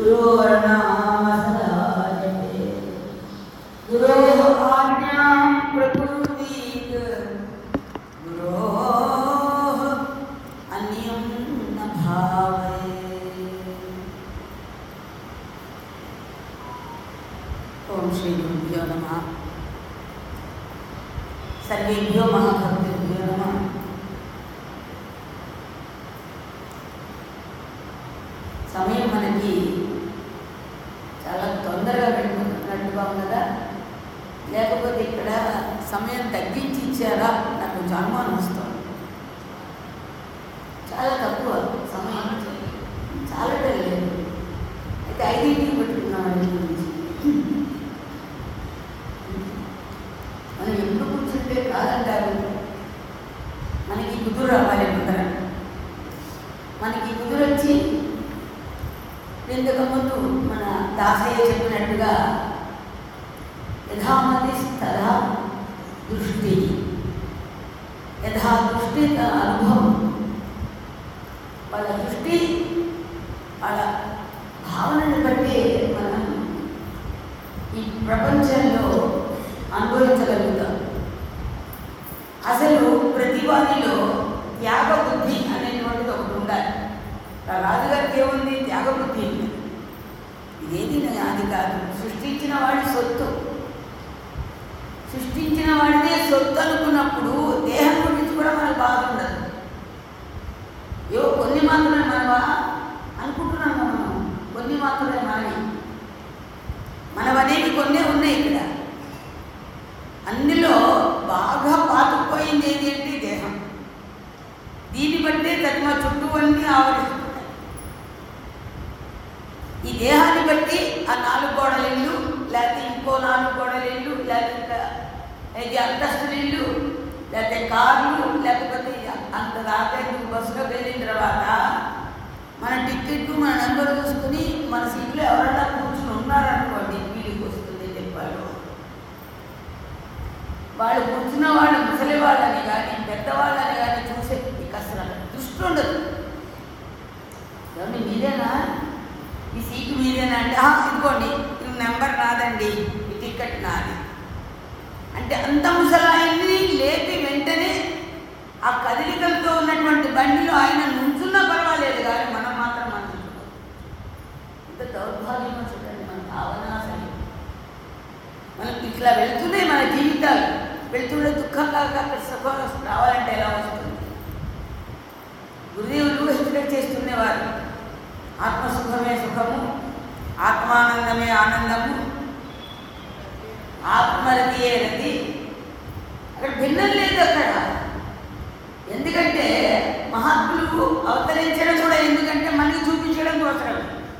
गुरोर्नाम सदा जपे गुरोः आज्ञां प्रकुर्वीत गुरोः अन्यं न भावये ఓం శ్రీ గురుభ్యో నమ సర్వేభ్యో మహాభక్తుభ్యో నమ సమయం మనకి చాలా తొందరగా వెళ్ళిపోతున్నట్టుగా ఉంది కదా లేకపోతే ఇక్కడ సమయం తగ్గించి ఇచ్చారా నాకు కొంచెం అనుమానం వస్తుంది చాలా తక్కువ సమయం చాలా లేదు అయితే ఐదింటికి పెట్టుకున్నామండి గురించి మనం ఎప్పుడు కూర్చుంటే కాదంటారు మనకి కుదురు రావాలి ముందర మనకి కుదురు వచ్చి ఇంతకుముందు మన దాసయ్య చెప్పినట్టుగా యథామతి స్థల దృష్టి యథా దృష్టి తన అనుభవం వాళ్ళ దృష్టి వాళ్ళ భావనని బట్టి మనం ఈ ప్రపంచంలో అనుభవించగలుగుతాం అసలు ప్రతివాదిలో త్యాగ బుద్ధి అనేటువంటిది ఒకటి ఉండాలి ఆ రాజుగారికి ఏముంది త్యాగ బుద్ధి ఉంది ఇదేది నాది కాదు సృష్టించిన వాడి సొత్తు సృష్టించిన వాడిదే సొత్తు అనుకున్నప్పుడు దేహం గురించి కూడా మనకు బాధ ఉండదు ఏవో కొన్ని మాత్రమే మనవా అనుకుంటున్నాం మనం కొన్ని మాత్రమే మనవి మనవనేవి కొన్నే ఉన్నాయి ఇక్కడ అందులో బాగా పాతుకుపోయింది ఏది అంటే దేహం దీన్ని బట్టే తగ్గిన చుట్టూ అన్నీ ఆవరిస్తున్నాయి ఈ దేహాన్ని బట్టి ఆ నాలుగు గోడల ఇల్లు లేకపోతే ఇంకో నాలుగు గోడల ఇల్లు లేకపోతే ఇంకా ఇది అంతస్తుల ఇల్లు లేకపోతే కార్లు లేకపోతే అంత దాకా ఎందుకు బస్సులో వెళ్ళిన తర్వాత మన టికెట్ మన నెంబర్ చూసుకుని మన సీట్లో ఎవరైనా కూర్చుని ఉన్నారనుకోండి వీడికి వస్తుంది చెప్పారు వాళ్ళు కూర్చున్న వాళ్ళు ముసలి వాళ్ళని కానీ పెద్దవాళ్ళని కానీ చూసే మీకు అసలు దృష్టి ఉండదు ఏమండి మీరేనా ఈ సీటు మీదేనా అంటే "ఆ, ఇదిగోండి ఇది నెంబర్ నాదండి ఈ టికెట్ నాది అంటే అంత ముసలాయన్ని లేపి వెంటనే ఆ కదలికలతో ఉన్నటువంటి బండిలో ఆయన నుంచున్నా పర్వాలేదు కానీ మనం మాత్రం మనం ఇంత దౌర్భాగ్యమో చూడండి మన భావన అసలు మనకి ఇట్లా వెళ్తున్నాయి మన జీవితాలు వెళ్తుండే దుఃఖంగా అక్కడ సుఖం రావాలంటే ఎలా వస్తుంది గురుదేవులు హెచ్చరిక చేస్తుండేవారు ఆత్మసుఖమే సుఖము ఆత్మానందమే ఆనందము ఆత్మరతియే రతి అక్కడ భిన్నం లేదు అక్కడ ఎందుకంటే మహాత్ములు అవతరించడం కూడా ఎందుకంటే మనకి చూపించడం కోసరం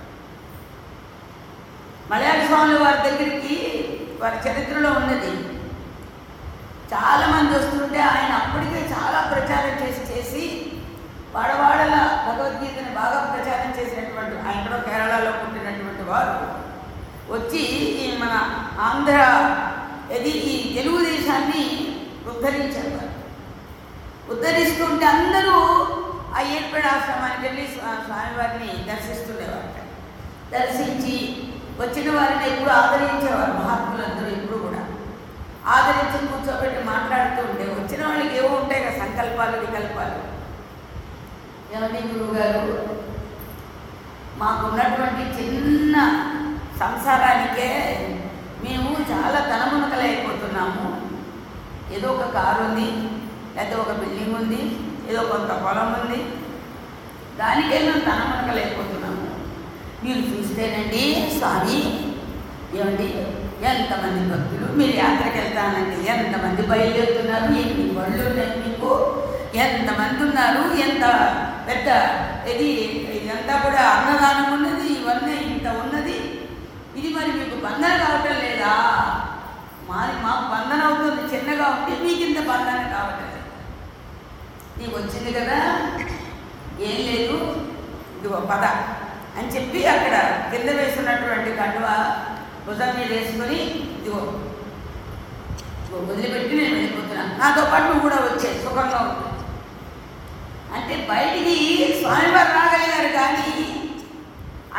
మలయాళ స్వాముల వారి దగ్గరికి వారి చరిత్రలో ఉన్నది చాలామంది వస్తుంటే ఆయన అప్పటికే చాలా ప్రచారం చేసి చేసి వాడవాడల భగవద్గీతని బాగా ప్రచారం చేసినటువంటి ఆయన కూడా కేరళలో పుట్టినటువంటి వారు వచ్చి ఈ మన ఆంధ్ర ఇది ఈ తెలుగుదేశాన్ని ఉద్ధరించారు వారు ఉద్ధరిస్తుంటే అందరూ ఆ ఏర్పడి ఆశ్రమానికి వెళ్ళి స్వా- స్వామివారిని దర్శిస్తుండేవారు దర్శించి వచ్చిన వారిని ఎప్పుడు ఆదరించేవారు మహాత్ములందరూ ఎప్పుడు కూడా ఆదరించి కూర్చోబెట్టి మాట్లాడుతూ ఉంటే వచ్చిన వాళ్ళకి ఏవో ఉంటాయి కదా సంకల్పాలు వికల్పాలు ఏమండి గురువు గారు మాకున్నటువంటి చిన్న సంసారానికే మేము చాలా తనమునకలైపోతున్నాము ఏదో ఒక కారు ఉంది లేకపోతే ఒక బిల్డింగ్ ఉంది ఏదో కొంత పొలం ఉంది దానికే మేము తనమునకలైపోతున్నాము మీరు చూస్తేనండి స్వామి ఏమండి ఎంతమంది భక్తులు మీరు యాత్రకి వెళ్తానండి ఎంతమంది బయలుదేరుతున్నారు ఎన్ని బళ్ళు ఉన్నాయి మీకు ఎంతమంది ఉన్నారు ఎంత పెద్ద ఇది ఇదంతా కూడా అన్నదానం ఉన్నది ఇవన్నీ ఇంత ఉన్నది ఇది మరి మీకు బంధన కావటం లేదా మాది మాకు బంధన అవుతుంది చిన్నగా ఉంటే మీకు ఇంత బంధన కావటం లేదు నీకు వచ్చింది కదా ఏం లేదు ఇదిగో పద అని చెప్పి అక్కడ కింద వేసున్నటువంటి కండువ భుజం మీద వేసుకొని ఇదిగో ఇదిగో వదిలిపెట్టి నేను వెళ్ళిపోతున్నా నాతో పాటు నువ్వు కూడా వచ్చే సుఖంగా ఉంటుంది అంటే బయటికి స్వామివారు రాగలిగారు కానీ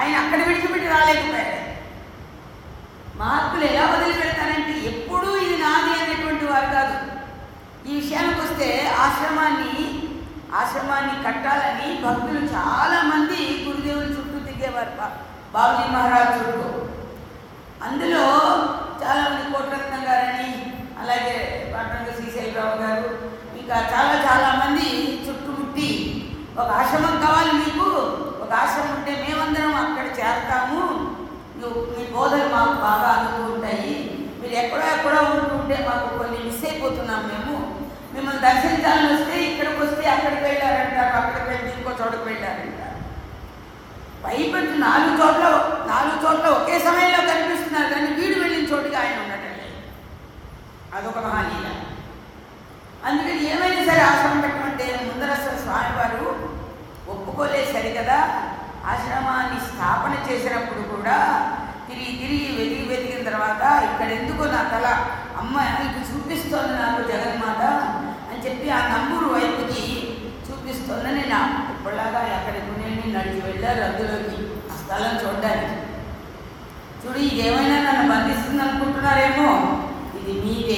ఆయన అక్కడ విడిచిపెట్టి రాలేకపోయాడు మహాత్ములు ఎలా వదిలిపెడతారంటే ఎప్పుడూ ఇది నాది అనేటువంటి వారు కాదు ఈ విషయానికి వస్తే ఆశ్రమాన్ని ఆశ్రమాన్ని కట్టాలని భక్తులు చాలామంది గురుదేవుల చుట్టూ తిరిగేవారు బా- బాబుజీ మహారాజ్ చుట్టూ అందులో చాలామంది కోటరత్నం గారని అలాగే పాటంగ శ్రీశైలరావు గారు ఇంకా చాలా చాలా మంది చుట్టుముట్టి ఒక ఆశ్రమం కావాలి మీకు ఒక ఆశ్రమం ఉంటే మేమందరం అక్కడ చేరతాము నువ్వు మీ బోధలు మాకు బాగా అందుతూ ఉంటాయి మీరు ఎక్కడో ఎక్కడో ఉంటుంటే మాకు కొన్ని మిస్ అయిపోతున్నాం మేము మిమ్మల్ని దర్శించాలని వస్తే ఇక్కడికి వస్తే అక్కడికి వెళ్ళారంటారు అక్కడికి వెళ్ళి ఇంకో చోటకి వెళ్ళారంటారు పైపెట్టు నాలుగు చోట్ల నాలుగు చోట్ల ఒకే సమయంలో కనిపిస్తున్నారు కానీ వీడు వెళ్ళిన చోటుకి ఆయన ఉండటం లేదు అదొక మహానీయ అందుకని ఏమైనా సరే ఆశ్రమం పెట్టమంటే ముందర అసలు స్వామివారు ఒప్పుకోలేదు సరి కదా ఆశ్రమాన్ని స్థాపన చేసినప్పుడు కూడా తిరిగి తిరిగి వెతికి వెతికిన తర్వాత ఇక్కడ ఎందుకో నా తల అమ్మ నీకు చూపిస్తోంది నాకు జగన్మాత అని చెప్పి ఆ నంబూరు వైపుకి చూపిస్తోందని నా ఇప్పటిలాగా అక్కడ నేను నడిచి వెళ్ళారు అందులోకి ఆ స్థలం చూడడానికి చూడు ఇది ఏమైనా నన్ను బంధిస్తుంది అనుకుంటున్నారేమో ఇది మీదే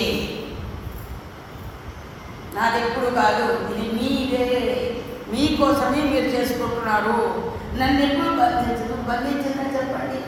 నాది ఎప్పుడు కాదు ఇది మీదే మీకోసమే మీరు చేసుకుంటున్నారు నన్ను ఎప్పుడు బంధించదు బంధించిందని చెప్పండి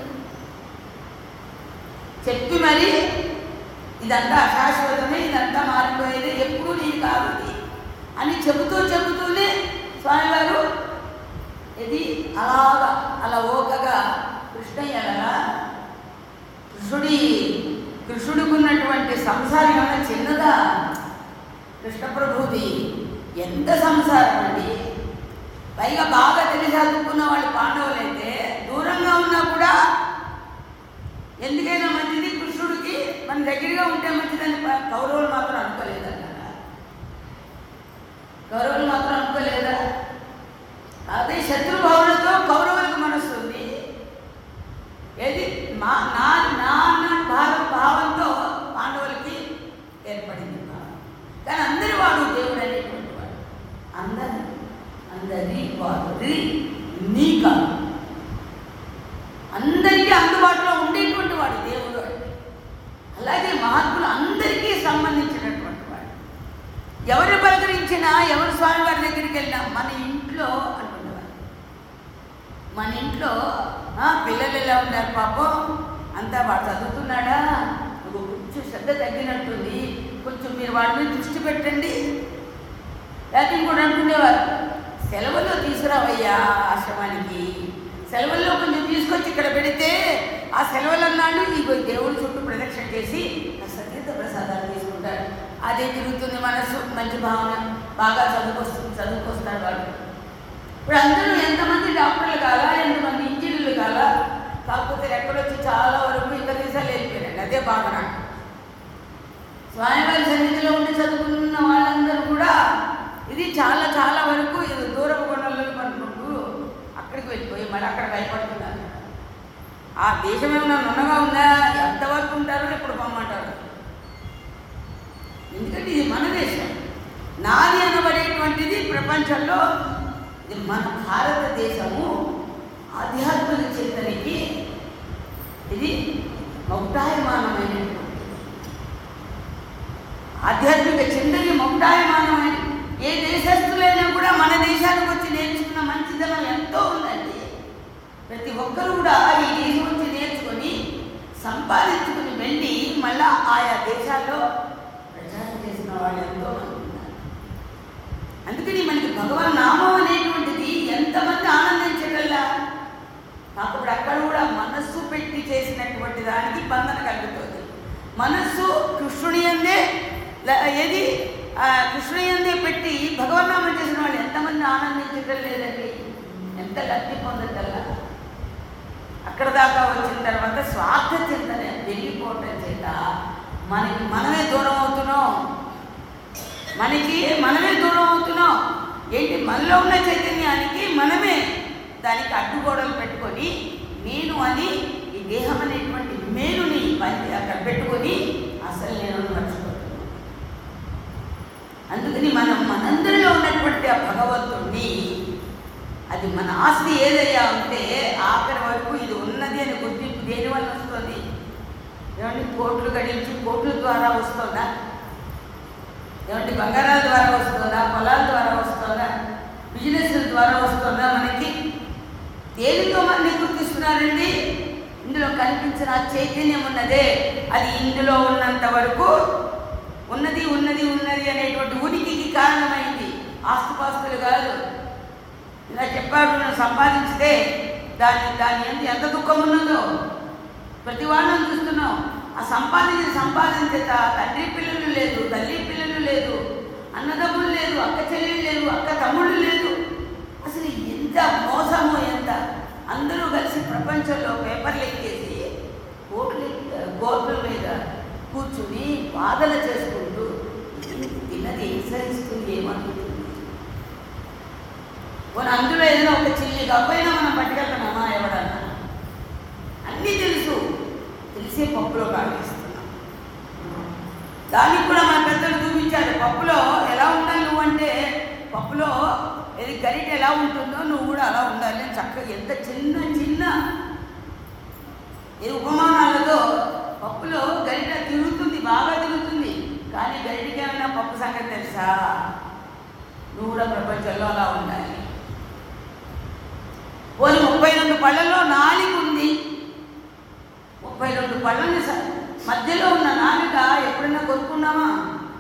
చెప్పి మరి ఇదంతా అశాశ్వతమే ఇదంతా మారిపోయేది ఎప్పుడు నీది కాదు ఇది అని చెబుతూ చెబుతూనే స్వామివారు ఇది అలాగా అలా ఓకగా కృష్ణయ్య కదా కృష్ణుడి కృష్ణుడికున్నటువంటి సంసారం ఏమైనా చిన్నదా కృష్ణప్రభుది ఎంత సంసారం అండి పైగా బాగా తెలిసి చదువుకున్న వాళ్ళు పాండవులైతే దూరంగా ఉన్నా కూడా ఎందుకైనా మంచిది కృష్ణుడికి మన దగ్గరగా ఉంటే మంచిదని ప- కౌరవులు మాత్రం అనుకోలేదన్న కౌరవులు మాత్రం అనుకోలేదా అదే శత్రుభావనతో కౌరవులకు మనస్సు ఉంది ఏది మా నా నా అన్న భావ భావంతో పాండవులకి ఏర్పడింది భావం. కానీ అందరి వాడు దేవుడు అనేటువంటి వాడు అందరి అందరి వాడు నీ కాదు అందరికీ అందుబాటులో ఉండేటువంటి వాడు దేవుడు అంటే అలాగే మహాత్ములు అందరికీ సంబంధించినటువంటి వాడు ఎవరు పలకరించినా ఎవరు స్వామి వారి దగ్గరికి వెళ్ళినా మన ఇంట్లో అంటున్నవారు మన ఇంట్లో "ఆ, పిల్లలు ఎలా ఉన్నారు పాపం అంతా వాడు చదువుతున్నాడా నువ్వు కొంచెం శ్రద్ధ తగ్గినట్టుంది కొంచెం మీరు వాడి మీద దృష్టి పెట్టండి లేకపోతే ఇంకోటి అంటుండేవారు సెలవుల్లో తీసుకురావయ్యా ఆశ్రమానికి సెలవుల్లో కొంచెం తీసుకొచ్చి ఇక్కడ పెడితే ఆ సెలవులు అన్నాడు ఈ దేవుడి చుట్టూ ప్రదక్షిణ చేసి కాస్త తీర్థ ప్రసాదాలు తీసుకుంటాడు అదే తిరుగుతుంది మనసు మంచి భావన బాగా చదువుకొస్తుంది చదువుకొస్తాడు వాడు ఇప్పుడు అందరూ ఎంతమంది డాక్టర్లు కాలా ఎంతమంది ఇంజనీర్లు కాలా కాకపోతే ఎక్కడొచ్చి చాలా వరకు ఇతర దేశాలు వెళ్ళిపోయారండి అదే బాధ నాకు స్వామివారి సన్నిధిలో ఉండి చదువుకున్న వాళ్ళందరూ కూడా ఇది చాలా చాలా వరకు ఇది దూరపు కొండలలో పడుకుంటూ అక్కడికి వెళ్ళిపోయి మరి అక్కడ భయపడుతున్నారు ఆ దేశం ఏమైనా నున్నగా ఉందా ఎంతవరకు ఉంటారో ఎప్పుడు పొమ్మంటారు ఎందుకంటే ఇది మన దేశం నాది అనబడేటువంటిది ప్రపంచంలో ఇది మన భారతదేశము ఆధ్యాత్మిక చింతనకి ఇది మౌక్తాయమానమైనటువంటి ఆధ్యాత్మిక చింతని మౌక్తాయమానమైన ఏ దేశస్తులైనా కూడా మన దేశానికి వచ్చి నేర్చుకున్న మంచిదనం ఎంతో ఉందండి ప్రతి ఒక్కరు కూడా ఈ దేశం వచ్చి నేర్చుకొని సంపాదించుకుని వెళ్ళి మళ్ళా ఆయా దేశాల్లో ప్రచారం చేసిన వాళ్ళు ఎంతో మంది ఉన్నారు అందుకని మనకి భగవన్ నామం అనేటువంటిది ఎంతమంది ఆనందించగలరా అప్పుడు అక్కడ కూడా మనస్సు పెట్టి చేసినటువంటి దానికి బంధన కలుగుతుంది మనస్సు కృష్ణుని అందే ల- ఏది ఆ, కృష్ణుని అందే పెట్టి భగవన్నామం చేసిన వాళ్ళు ఎంతమంది ఆనందించగల లేదండి ఎంత లబ్ధి పొందగలరా అక్కడ దాకా వచ్చిన తర్వాత స్వార్థ చింతన పెరిగిపోవటం చేత మనకి మనమే దూరం అవుతున్నాం మనకి మనమే దూరం అవుతున్నాం ఏంటి మనలో ఉన్న చైతన్యానికి మనమే దానికి అడ్డుగోడలు పెట్టుకొని నేను అని ఈ దేహం అనేటువంటి మేలుని పని అక్కడ పెట్టుకొని అసలు నేను మర్చిపోతున్నాను అందుకని మనం మనందరిలో ఉన్నటువంటి ఆ భగవంతుణ్ణి అది మన ఆస్తి ఏదయ్యా ఉంటే ఆఖరి వరకు బంగారాల ద్వారా వస్తుందా పొలాల ద్వారా వస్తుందా బిజినెస్ ద్వారా వస్తుందా మనకి దేనితో మనని గుర్తిస్తున్నారండి ఇందులో కనిపించిన ఆ చైతన్యం ఉన్నదే అది ఇందులో ఉన్నంత వరకు ఉన్నది ఉన్నది ఉన్నది అనేటువంటి ఉనికికి కారణమైంది ఆస్తుపాస్తులు కాదు ఇలా చెప్పాడు నేను సంపాదించితే దాని దాని ఎంత ఎంత దుఃఖం ఉన్నదో ప్రతి వాళ్ళని చూస్తున్నాం ఆ సంపాదించిన సంపాదించే త- తండ్రి పిల్లలు లేదు తల్లి పిల్లలు లేదు అన్నదమ్ములు లేదు అక్క చెల్లెలు లేదు అక్క తమ్ముళ్ళు లేదు అసలు ఎంత మోసము ఎంత అందరూ కలిసి ప్రపంచంలో పేపర్లు ఎక్కేసి కోట్లు ఎక్కి- గోట్ల మీద కూర్చుని బాధలు చేసుకుంటూ ఇది తిన్నది ఏం సరిస్తుంది ఏమనుకుంటుంది పోనీ అందులో ఏదైనా ఒక చిల్లి గబ్బైనా మనం పట్టుకెళ్తున్నామా ఎవడన్నా అన్నీ తెలుసు తెలిసే పప్పులో కాగేస్తున్నాం దానికి కూడా మన పెద్దలు చూపించారు పప్పులో ఎలా ఉండాలి నువ్వు అంటే పప్పులో ఇది గరిట ఎలా ఉంటుందో నువ్వు కూడా అలా ఉండాలి అని చక్కగా ఎంత చిన్న చిన్న ఈ ఉపమానాలతో పప్పులో గరిట తిరుగుతుంది బాగా తిరుగుతుంది కానీ గరిటకి ఏమైనా పప్పు సంగతి తెలుసా నువ్వు కూడా ప్రపంచంలో అలా ఉండాలి పోనీ ముప్పై రెండు పళ్ళల్లో నాలుగు ఉంది ముప్పై రెండు పళ్ళని స- మధ్యలో ఉన్న నాలుక ఎప్పుడైనా కొనుక్కున్నామా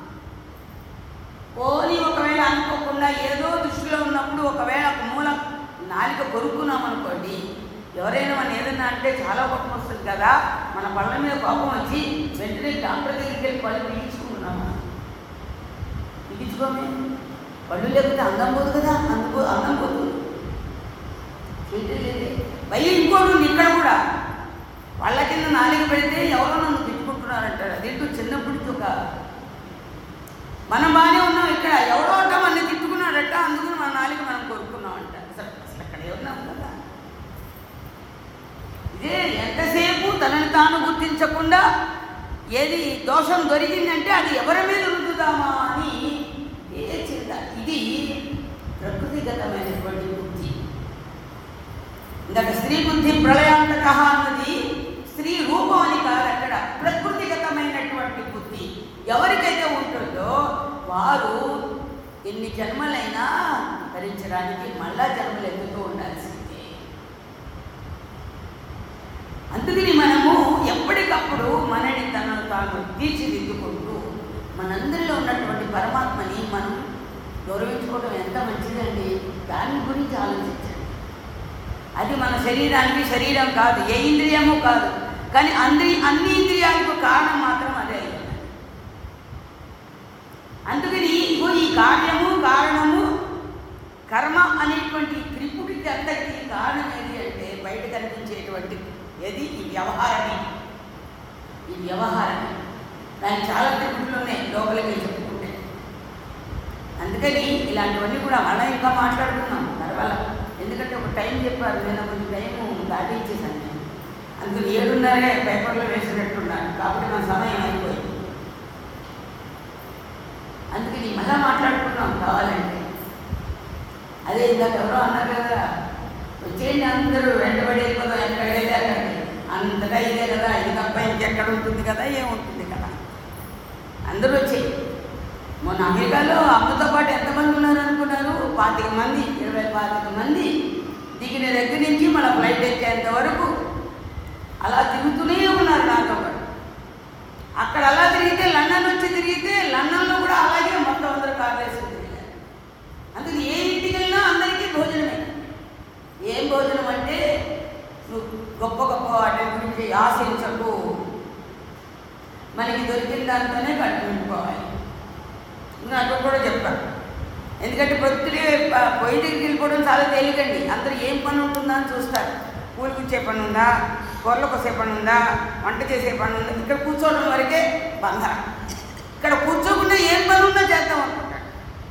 పోనీ ఒకవేళ అనుకోకుండా ఏదో దృష్టిలో ఉన్నప్పుడు ఒకవేళ ఒక మూల నాలుక కొనుక్కున్నాం అనుకోండి ఎవరైనా మన ఏదైనా అంటే చాలా కోపం వస్తుంది కదా మన పళ్ళ మీద కోపం వచ్చి వెంటనే డాక్టర్ దగ్గరికి వెళ్ళి పళ్ళు బిగించుకుంటున్నామా బిగించుకోమే పళ్ళు లేకపోతే అందం పోదు కదా అందుకో అందం పోతుంది చేయలేదు మళ్ళీ ఇంకోటి ఉంది ఇక్కడ కూడా వాళ్ళ కింద నాలుగు పెడితే ఎవరో నన్ను తిట్టుకుంటున్నారంటారు అదేంటో చిన్నప్పటి నుంచి ఒక మనం బాగానే ఉన్నాం ఇక్కడ ఎవరో అంట మన తిట్టుకున్నాడట అందుకని మన నాలుగు మనం కోరుకున్నాం అంట అసలు అసలు అక్కడే ఉన్నాం కదా ఇదే ఎంతసేపు తనని తాను గుర్తించకుండా ఏది దోషం దొరికిందంటే అది ఎవరి మీద రుద్దుదామా అని ఏ చింత ఇది ప్రకృతిగతమైనటువంటి బుద్ధి ఇందాక స్త్రీ బుద్ధి ప్రళయాంతక అన్నది స్త్రీ రూపం అని కాదు అక్కడ ప్రకృతిగతమైనటువంటి బుద్ధి ఎవరికైతే ఉంటుందో వారు ఎన్ని జన్మలైనా ధరించడానికి మళ్ళా జన్మలు ఎత్తుతూ ఉండాల్సిందే అందుకని మనము ఎప్పటికప్పుడు మనని తనను తాను తీర్చిదిద్దుకుంటూ మనందరిలో ఉన్నటువంటి పరమాత్మని మనం గౌరవించుకోవడం ఎంత మంచిదండి దాని గురించి ఆలోచించండి అది మన శరీరానికి శరీరం కాదు ఏ ఇంద్రియము కాదు కానీ అందరి అన్ని ఇంద్రియాలకు కారణం మాత్రం అదే అయి ఉన్నది. అందుకని ఇగో ఈ కార్యము కారణము కర్మ అనేటువంటి త్రిపుటికి అంతటికి కారణం ఏది అంటే బయట కనిపించేటువంటి ఏది ఈ వ్యవహారమే ఈ వ్యవహారమే దానికి చాలా త్రిపుట్లు ఉన్నాయి లోపలికి వెళ్ళి చెప్పుకుంటే అందుకని ఇలాంటివన్నీ కూడా మనం ఇంకా మాట్లాడుకున్నాం పర్వాల ఎందుకంటే ఒక టైం చెప్పారు నేను కొంచెం టైం దాటించేసాను నేను అందుకని ఏడున్నరే పేపర్లో వేసినట్టున్నాను కాబట్టి మన సమయం అయిపోయింది అందుకని మళ్ళా మాట్లాడుకున్నాం కావాలంటే అదే ఇందాక ఎవరో అన్నారు కదా వచ్చేయండి అందరూ వెంటబడి వెళ్ళిపోదాం ఎక్కడ వెళ్ళేది అక్కడికి అంతగా ఇదే కదా ఇది తప్ప ఇంకెక్కడ ఉంటుంది కదా ఏముంటుంది కదా అందరూ వచ్చేయి మొన్న అమెరికాలో అమ్మతో పాటు ఎంతమంది ఉన్నారు అనుకున్నారు పాతిక మంది ఇరవై పాతిక మంది దిగిన దగ్గర నుంచి మన ఫ్లైట్ ఎక్కేంత వరకు అలా తిరుగుతూనే ఉన్నారు నాతో పాటు అక్కడ అలా తిరిగితే లండన్ వచ్చి తిరిగితే లండన్లో కూడా అలాగే మొత్తం అందరూ కార్లు వేసుకుని తిరిగారు అందుకే ఏ ఇంటికి వెళ్ళినా అందరికీ భోజనమే ఏం భోజనం అంటే నువ్వు గొప్ప గొప్ప వాటి గురించి ఆశించకు మనకి దొరికిన దాంతోనే కట్టుకుంటుకోవాలి నాకు కూడా చెప్పాను ఎందుకంటే పొద్దునే ప- పొయ్యి దగ్గరికి వెళ్ళిపోవడం చాలా తేలికండి అందరూ ఏం పని ఉంటుందా అని చూస్తారు పూలు కూర్చే పని ఉందా కూరలు కోసే పని ఉందా వంట చేసే పని ఉందా ఇక్కడ కూర్చోవడం వరకే బంధ ఇక్కడ కూర్చోకుండా ఏం పని ఉన్నా చేద్దాం అనుకుంటాడు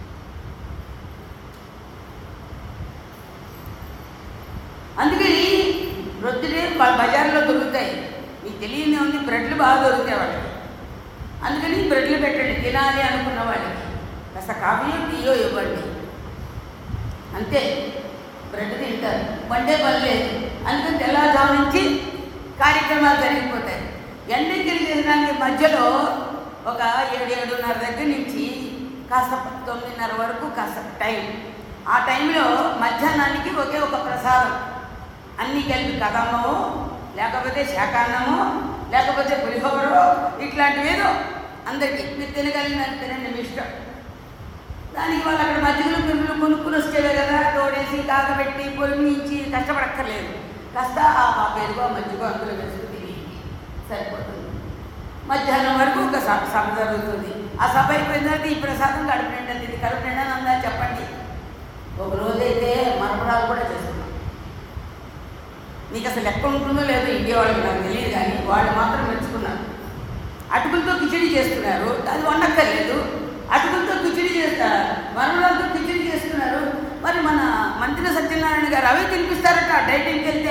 అందుకని రొద్దులే వాళ్ళ బజార్లో దొరుకుతాయి మీకు తెలియని ఉంది బ్రెడ్లు బాగా దొరుకుతాయి వాళ్ళకి అందుకని బ్రెడ్లు పెట్టండి తినాలి అనుకున్న వాళ్ళకి కాస్త కాఫీయో టీయో ఇవ్వండి అంతే బ్రెడ్ తింటారు వండే పని లేదు అందుకని తెల్లవారుజాము నుంచి కార్యక్రమాలు జరిగిపోతాయి ఎండకి చేసడానికి మధ్యలో ఒక ఏడు ఏడున్నర దగ్గర నుంచి కాస్త తొమ్మిదిన్నర వరకు కాస్త టైం ఆ టైంలో మధ్యాహ్నానికి ఒకే ఒక ప్రసాదం అన్నీ కలిపి కదమ్మో లేకపోతే శాకాన్నమో లేకపోతే పులిహోరో ఇట్లాంటివి ఏదో అందరికీ మీరు తినగలిగిన తినండి మీ ఇష్టం దానికి వాళ్ళు అక్కడ మధ్యలో పిల్లలు కొనుక్కుని వచ్చేవే కదా తోడేసి కాగబెట్టి పొలిమించి కష్టపడక్కర్లేదు కాస్త ఆ ఆ పెరుగో మజ్జిగో అందులో వేసుకుని తిని సరిపోతుంది మధ్యాహ్నం వరకు ఒక సభ సభ జరుగుతుంది ఆ సభ అయిపోయిన తర్వాత ఈ ప్రసాదం కడుపు నిండా తింది కడుపు నిండా అందా చెప్పండి ఒక రోజైతే మరమరాలు కూడా చేసుకున్నాం నీకు అసలు లెక్క ఉంటుందో లేదో ఇండియా వాళ్ళకి నాకు తెలియదు కానీ వాళ్ళు మాత్రం మెచ్చుకున్నారు అటుకులతో కిచిడి చేస్తున్నారు అది వండక్కర్లేదు అటుకులతో కిచిడి చేస్తారు మరమరాలతో కిచిడి చేస్తున్నారు మరి మన మంత్రి సత్యనారాయణ గారు అవే తినిపిస్తారట డైటింగ్కి వెళ్తే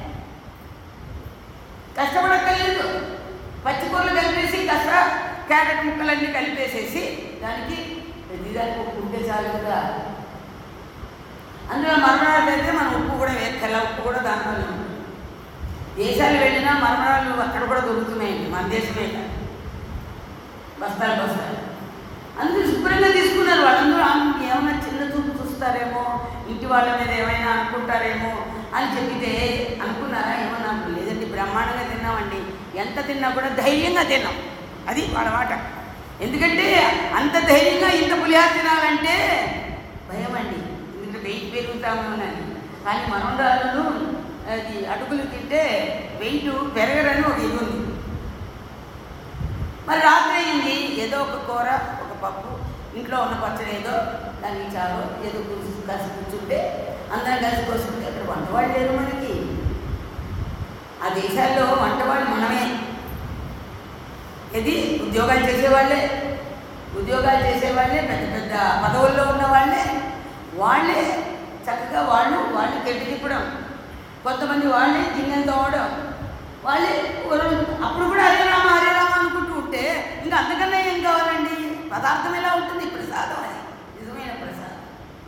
కష్టపడక్కర్లేదు పచ్చికూరలు కలిపేసి కాస్త క్యారెట్ ముక్కలన్నీ కలిపేసేసి దానికి ప్రతిదానికి ఉప్పు ఉంటే చాలు కదా అందులో మరణాలు అయితే మనం ఉప్పు కూడా వేక్కల ఉప్పు కూడా దాంట్లోనే ఉంది దేశాలు వెళ్ళినా మరణాలు అక్కడ కూడా దొరుకుతున్నాయండి మన దేశమే కాదు. బస్తాలు బస్తాలు అందరూ శుభ్రంగా తీసుకున్నారు వాళ్ళందరూ ఆ, ఏమైనా చిన్న చూపు చూస్తారేమో ఇంటి వాళ్ళ మీద ఏమైనా అనుకుంటారేమో అని చెప్పితే అనుకున్నారా ఏమో నాకు లేదండి బ్రహ్మాండంగా తిన్నామండి ఎంత తిన్నా కూడా ధైర్యంగా తిన్నాం అది వాళ్ళ మాట ఎందుకంటే అంత ధైర్యంగా ఇంత పులిహార తినాలంటే భయం అండి ఎందుకంటే వెయిట్ పెరుగుతామోనని కానీ మనోడాలను అది అటుకులు తింటే వెయిట్ పెరగరని ఒక ఇది ఉంది మరి రాత్రి అయింది ఏదో ఒక కూర ఒక పప్పు ఇంట్లో ఉన్న పచ్చడి ఏదో దానికి చాలు ఏదో కూర్చు కలిసి కూర్చుంటే అందరం కలిసి కూర్చుంటే అక్కడ వంటవాళ్ళు లేరు మనకి ఆ దేశాల్లో వంటవాళ్ళు మనమే ఇది ఉద్యోగాలు చేసేవాళ్ళే ఉద్యోగాలు చేసేవాళ్ళే పెద్ద పెద్ద పదవుల్లో ఉన్న వాళ్ళే వాళ్ళే చక్కగా వాళ్ళు వాళ్ళు కెట్టి తిప్పడం కొంతమంది వాళ్ళే గిన్నెలు తోవడం వాళ్ళే ఊరం- అప్పుడు కూడా హరే రామ హరే రామ అనుకుంటూ ఉంటే ఇంకా అంతకన్నా ఏం కావాలండి పదార్థం ఎలా ఉంటుంది ప్రసాదం అది నిజమైన ప్రసాదం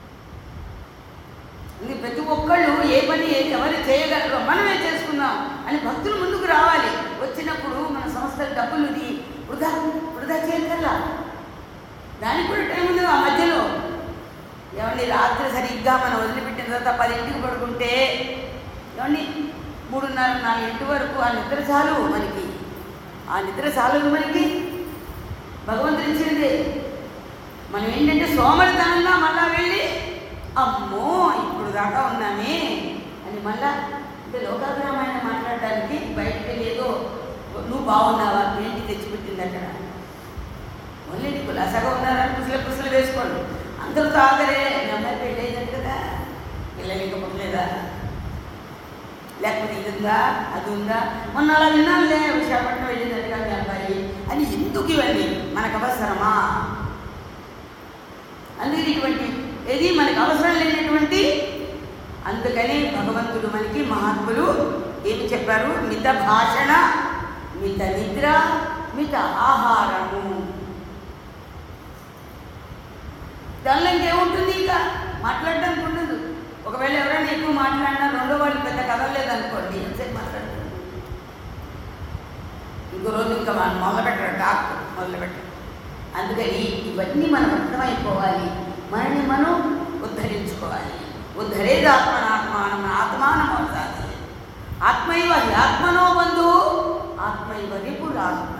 ఇది ప్రతి ఒక్కళ్ళు ఏ పని ఏ- ఎవరు చేయగలరో మనమే చేసుకుందాం అని భక్తులు ముందుకు రావాలి వచ్చినప్పుడు మన సంస్థలు డబ్బులు ఇది వృధా వృధా చేయగలరా దానికి కూడా టైం ఉంది ఆ మధ్యలో ఏమండి రాత్రి సరిగ్గా మనం వదిలిపెట్టిన తర్వాత పదింటికి పడుకుంటే ఏమండి మూడున్నర నాలుగింటి వరకు ఆ నిద్ర చాలు మనకి ఆ నిద్ర చాలు మనకి భగవంతుడు ఇచ్చింది మనం ఏంటంటే సోమరితనంగా మళ్ళా వెళ్ళి అమ్మో ఇప్పుడు దాకా ఉన్నామే అని మళ్ళా అంటే లోకాభిరామాయణ మాట్లాడడానికి బయటకు వెళ్ళి ఏదో నువ్వు బాగున్నావా ఏంటి తెచ్చిపెట్టింది అక్కడ మళ్ళీ కులాసాగా ఉన్నారని కుసలు కుసలు వేసుకోండి అందరితో ఆగరే మీ అమ్మాయి పెళ్ళి అయిందంట కదా పిల్లలు ఇంకా పుట్టలేదా లేకపోతే ఇది ఉందా అది ఉందా మొన్న అలా విన్నానులే విశాఖపట్నం వెళ్ళిందట్టుగా మీ అబ్బాయి అని ఎందుకు ఇవన్నీ మనకు అవసరమా అందుకే ఇటువంటి ఏది మనకు అవసరం లేనటువంటి అందుకని భగవంతుడు మనకి మహాత్ములు ఏమి చెప్పారు మిత భాషణ మిత నిద్ర మిత ఆహారము దానిలో ఇంకేముంటుంది ఇంకా మాట్లాడడానికి ఉండదు ఒకవేళ ఎవరైనా ఎక్కువ మాట్లాడినా రెండో వాళ్ళు పెద్ద కదలలేదు అనుకోండి ఎంతసేపు మాట్లాడుతుంది ఇంకో రోజు ఇంకా మనం మొదలుపెట్టరు డాక్టర్ మొదలుపెట్టరు అందుకని ఇవన్నీ మనం అర్థమైపోవాలి మనని మనం ఉద్ధరించుకోవాలి ఉద్ధరేది ఆత్మనాత్మానం ఆత్మానం అవుతుంది ఆత్మైవ హి ఆత్మనో బంధువు ఆత్మైవ రిపురాత్మన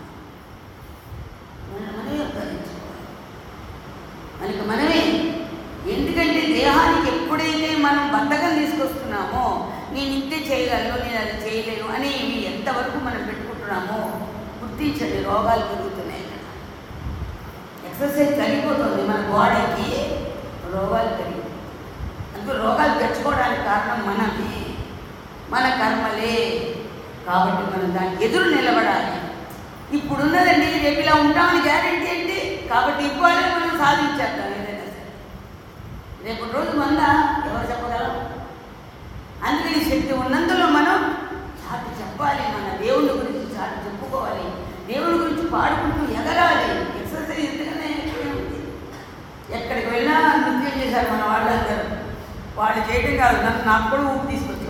మనల్ని మనమే ఉద్ధరించుకోవాలి మనకి మనమే ఎందుకంటే దేహానికి ఎప్పుడైతే మనం బద్ధకం తీసుకొస్తున్నామో నేను ఇంతే చేయగలను నేను అది చేయలేను అనేవి ఎంతవరకు మనం పెట్టుకుంటున్నామో గుర్తించండి రోగాలు పెరుగుతున్నాయి ఇక్కడ ఎక్సర్సైజ్ తగ్గిపోతుంది మన బాడీకి రోగాలు పెరిగి అందుకు రోగాలు తెచ్చుకోవడానికి కారణం మనమే మన కర్మలే కాబట్టి మనం దానికి ఎదురు నిలబడాలి ఇప్పుడున్నదండి రేపు ఇలా ఉంటామని గ్యారెంటీ ఏంటి కాబట్టి ఇవ్వాలి మనం సాధించేద్దాం ఏదైనా సరే రేపు రోజు వంద ఎవరు చెప్పగలం అందుకని శక్తి ఉన్నందులో మనం చాటి చెప్పాలి మన దేవుని గురించి చాటి చెప్పుకోవాలి దేవుని గురించి పాడుకుంటూ ఎగరాలి ఎక్సర్సైజ్ ఎందుకనే ఉంది ఎక్కడికి వెళ్ళినా నృత్యం చేశారు మన వాళ్ళందరూ వాళ్ళు చేయడం కాదు నన్ను నాకు కూడా ఊపి తీసుకొచ్చేవాడు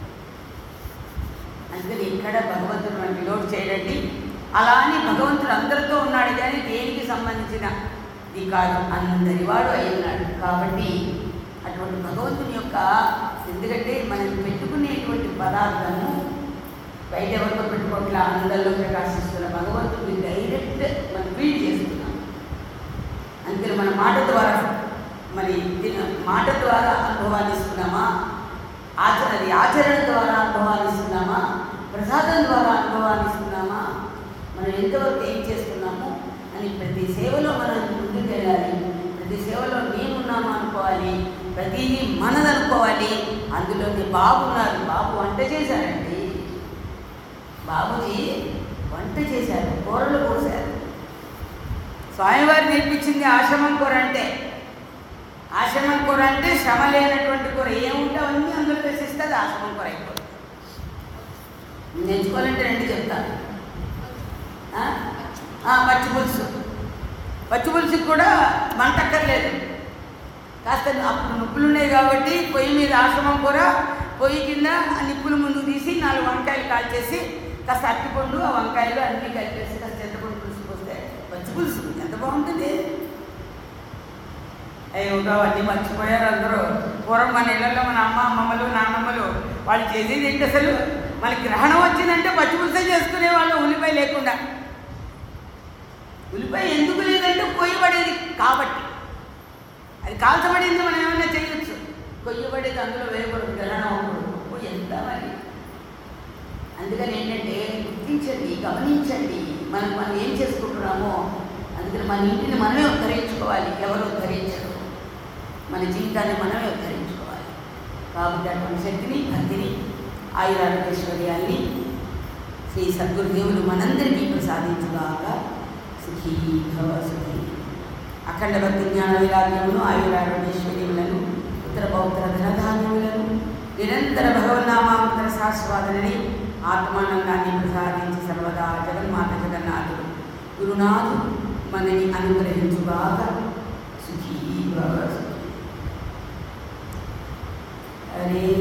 అందుకని ఇక్కడ భగవంతుడు మనకి లోటు చేయడండి అలా అని భగవంతుడు అందరితో ఉన్నాడు కానీ దేనికి సంబంధించిన ఇది కాదు అందరి వాడు అయి ఉన్నాడు కాబట్టి అటువంటి భగవంతుని యొక్క ఎందుకంటే మనం పెట్టుకునేటువంటి పదార్థము బయట ఎవరితో పెట్టుకోవట్లా అందరిలో ప్రకాశిస్తున్న భగవంతుడిని డైరెక్ట్ మనం ఫీల్ చేస్తున్నాం అందుకని మన మాట ద్వారా మరి దీని మాట ద్వారా అనుభవాన్ని ఇస్తున్నామా ఆచరణ అది ఆచరణ ద్వారా అనుభవాన్ని ఇస్తున్నామా ప్రసాదం ద్వారా అనుభవాన్ని ఇస్తున్నామా మనం ఎంతవరకు ఏం చేస్తున్నాము అని ప్రతి సేవలో మనం ముందుకు వెళ్ళాలి ప్రతి సేవలో నేనున్నాము అనుకోవాలి ప్రతిదీ మనదనుకోవాలి అందులోకి బాబు ఉన్నారు బాబు వంట చేశారండి బాబుజీ వంట చేశారు కూరలు పోశారు స్వామివారు నేర్పించింది ఆశ్రమం కూర అంటే ఆశ్రమం కూర అంటే శ్రమ లేనటువంటి కూర ఏముంటే అవన్నీ అందులో వేసిస్తే అది ఆశ్రమం కూర అయిపోతుంది నేర్చుకోవాలంటే రెండు చెప్తాను ఆ? ఆ, పచ్చి పులుసు పచ్చి పులుసుకి కూడా మంటక్కర్లేదు కాస్త అప్పుడు నొప్పులు ఉన్నాయి కాబట్టి పొయ్యి మీద ఆశ్రమం కూర పొయ్యి కింద ఆ నిప్పులు ముందుకు తీసి నాలుగు వంకాయలు కాల్చేసి కాస్త అరటిపండు ఆ వంకాయలు అన్నీ కలిపేసి కాస్త చింతపండు పులుసు పోస్తే పచ్చి పులుసు ఎంత బాగుంటుంది అయ్యో అవన్నీ మర్చిపోయారు అందరూ పూర్వం మన ఇళ్ళల్లో మన అమ్మ అమ్మమ్మలు నాన్నమ్మలు వాళ్ళు చేసేది ఏంటి అసలు మనకి గ్రహణం వచ్చిందంటే పచ్చి పులుసే చేసుకునే వాళ్ళు ఉల్లిపాయ లేకుండా ఉల్లిపాయ ఎందుకు లేదంటే కొయ్యబడేది కాబట్టి అది కాల్చబడింది మనం ఏమైనా చేయొచ్చు కొయ్యబడేది అందులో వేయకూడదు గ్రహణం అప్పుడు ఓ, ఎంత మరి అందుకని ఏంటంటే గుర్తించండి గమనించండి మనం మనం ఏం చేసుకుంటున్నామో అందుకని మన ఇంటిని మనమే ఉద్ధరించుకోవాలి ఎవరు ఉద్ధరించరు మన జీవితాన్ని మనమే ఉద్ధరించుకోవాలి కాబట్టి అటువంటి శక్తిని భక్తిని ఆయురారోగ్యశ్వర్యాన్ని శ్రీ సద్గురుదేవులు మనందరికీ ప్రసాదించుగాక సుఖీ భవ సుఖీ అఖండ భక్తి జ్ఞాన వైరాగ్యమును ఆయురారోగ్యశ్వర్యములను ఉత్తర పౌత్ర ధనధాన్యములను నిరంతర భగవన్నామాంతర శాస్వాదనని ఆత్మానందాన్ని ప్రసాదించి సర్వదా జగన్మాత జగన్నాథుడు గురునాథు మనని అనుగ్రహించుగాక సుఖీ భవ సుఖీ హరే